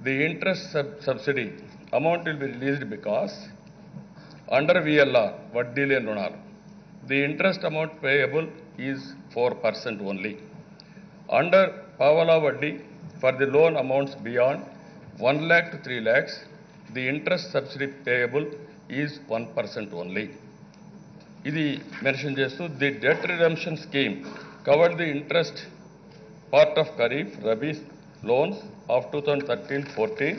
the interest sub- subsidy amount will be released because under VLR, వడ్డీ లేని రుణాలు, the interest amount payable is 4% only. Under Pavala Vaddi, for the loan amounts beyond 1 lakh to 3 lakhs, the interest subsidy payable is 1% only. ఇది mention చేస్తూ the debt redemption scheme covered the interest part of Kharif Rabi loans of 2013-14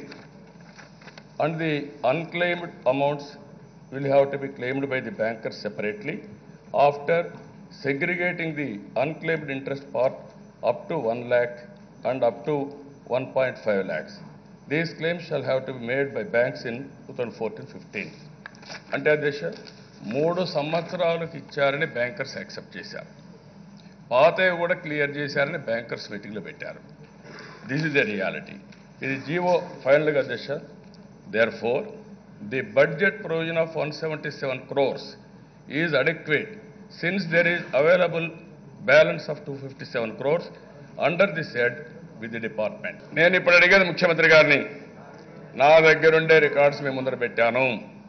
and the unclaimed amounts will have to be claimed by the bankers separately after segregating the unclaimed interest part up to 1 lakh and up to 1.5 lakhs. These claims shall have to be made by banks in 2014-15. అంటే అధ్యక్ష మూడు సంవత్సరాలకు ఇచ్చారని bankers accept చేశారు పాతవి కూడా clear చేశారని bankers మీటింగ్లో పెట్టారు దిస్ ఇస్ ద రియాలిటీ ఇది జీవో ఫైనల్గా అధ్యక్ష there for the budget provision of one seventy seven crores is adequate since there is available balance of two fifty seven crores under the said with the department నేను ఇప్పుడు అడిగేది ముఖ్యమంత్రి గారిని నా దగ్గరుండే రికార్డ్స్ మీ ముందర పెట్టాను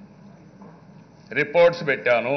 రిపోర్ట్స్ పెట్టాను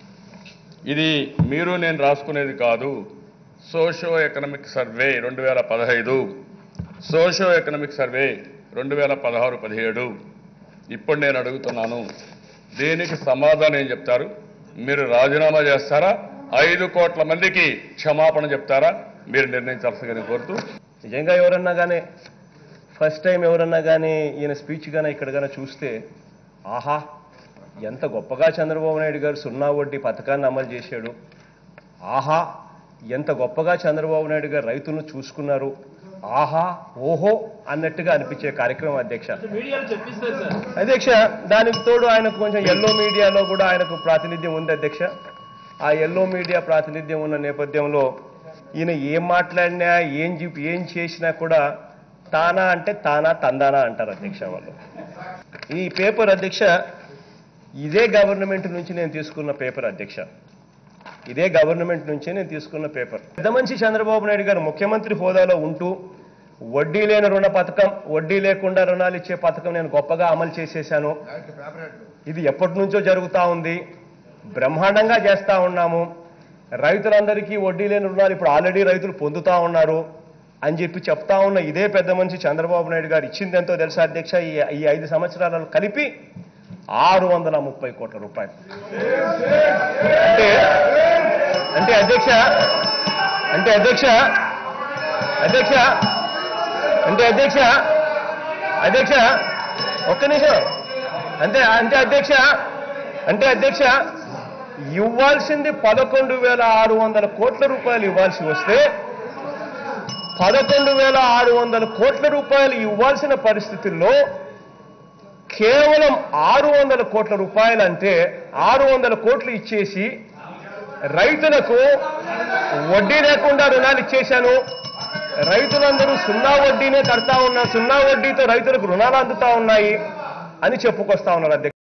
ఇది మీరు నేను రాసుకునేది కాదు సోషో ఎకనామిక్ సర్వే రెండు వేల పదహైదు సోషో ఎకనామిక్ సర్వే రెండు వేల పదహారు పదిహేడు ఇప్పుడు నేను అడుగుతున్నాను దీనికి సమాధానం ఏం చెప్తారు మీరు రాజీనామా చేస్తారా ఐదు కోట్ల మందికి క్షమాపణ చెప్తారా మీరు నిర్ణయించాల్సిందిగా నేను కోరుతూ నిజంగా ఎవరన్నా కానీ ఫస్ట్ టైం ఎవరన్నా కానీ ఈయన స్పీచ్ కానీ ఇక్కడ కానీ చూస్తే ఆహా ఎంత గొప్పగా చంద్రబాబు నాయుడు గారు సున్నా వడ్డీ పథకాన్ని అమలు చేశాడు ఆహా ఎంత గొప్పగా చంద్రబాబు నాయుడు గారు రైతులను చూసుకున్నారు ఆహా ఓహో అన్నట్టుగా అనిపించే కార్యక్రమం అధ్యక్ష మీడియాలో చెప్పిస్తారు సార్ అధ్యక్ష దానికి తోడు ఆయనకు కొంచెం ఎల్లో మీడియాలో కూడా ఆయనకు ప్రాతినిధ్యం ఉంది అధ్యక్ష ఆ ఎల్లో మీడియా ప్రాతినిధ్యం ఉన్న నేపథ్యంలో ఈయన ఏం మాట్లాడినా ఏం చెప్పి ఏం చేసినా కూడా తానా అంటే తానా తందానా అంటారు అధ్యక్ష వాళ్ళు ఈ పేపర్ అధ్యక్ష ఇదే గవర్నమెంట్ నుంచి నేను తీసుకున్న పేపర్ అధ్యక్ష ఇదే గవర్నమెంట్ నుంచే నేను తీసుకున్న పేపర్ పెద్ద మనిషి చంద్రబాబు నాయుడు గారు ముఖ్యమంత్రి హోదాలో ఉంటూ వడ్డీ లేని రుణ పథకం వడ్డీ లేకుండా రుణాలు ఇచ్చే పథకం నేను గొప్పగా అమలు చేసేశాను ఇది ఎప్పటి నుంచో జరుగుతూ ఉంది బ్రహ్మాండంగా చేస్తా ఉన్నాము రైతులందరికీ వడ్డీ లేని రుణాలు ఇప్పుడు ఆల్రెడీ రైతులు పొందుతా ఉన్నారు అని చెప్పి చెప్తా ఉన్న ఇదే పెద్ద మనిషి చంద్రబాబు నాయుడు గారు ఇచ్చింది ఎంతో తెలుసా అధ్యక్ష ఈ ఈ ఐదు సంవత్సరాలలో కలిపి ఆరు వందల ముప్పై కోట్ల రూపాయలు అంటే అంటే అధ్యక్ష అంటే అధ్యక్ష అధ్యక్ష అంటే అధ్యక్ష అధ్యక్ష ఒక్క నిమిషం అంటే అంటే అధ్యక్ష అంటే అధ్యక్ష ఇవ్వాల్సింది పదకొండు వేల ఆరు వందల కోట్ల రూపాయలు ఇవ్వాల్సి వస్తే పదకొండు వేల ఆరు వందల కోట్ల రూపాయలు ఇవ్వాల్సిన పరిస్థితుల్లో కేవలం ఆరు వందల కోట్ల రూపాయలు అంటే ఆరు వందల కోట్లు ఇచ్చేసి రైతులకు వడ్డీ లేకుండా రుణాలు ఇచ్చేశాను రైతులందరూ సున్నా వడ్డీనే కడతా ఉన్నారు సున్నా వడ్డీతో రైతులకు రుణాలు అందుతా ఉన్నాయి అని చెప్పుకొస్తా ఉన్నారు అధ్యక్ష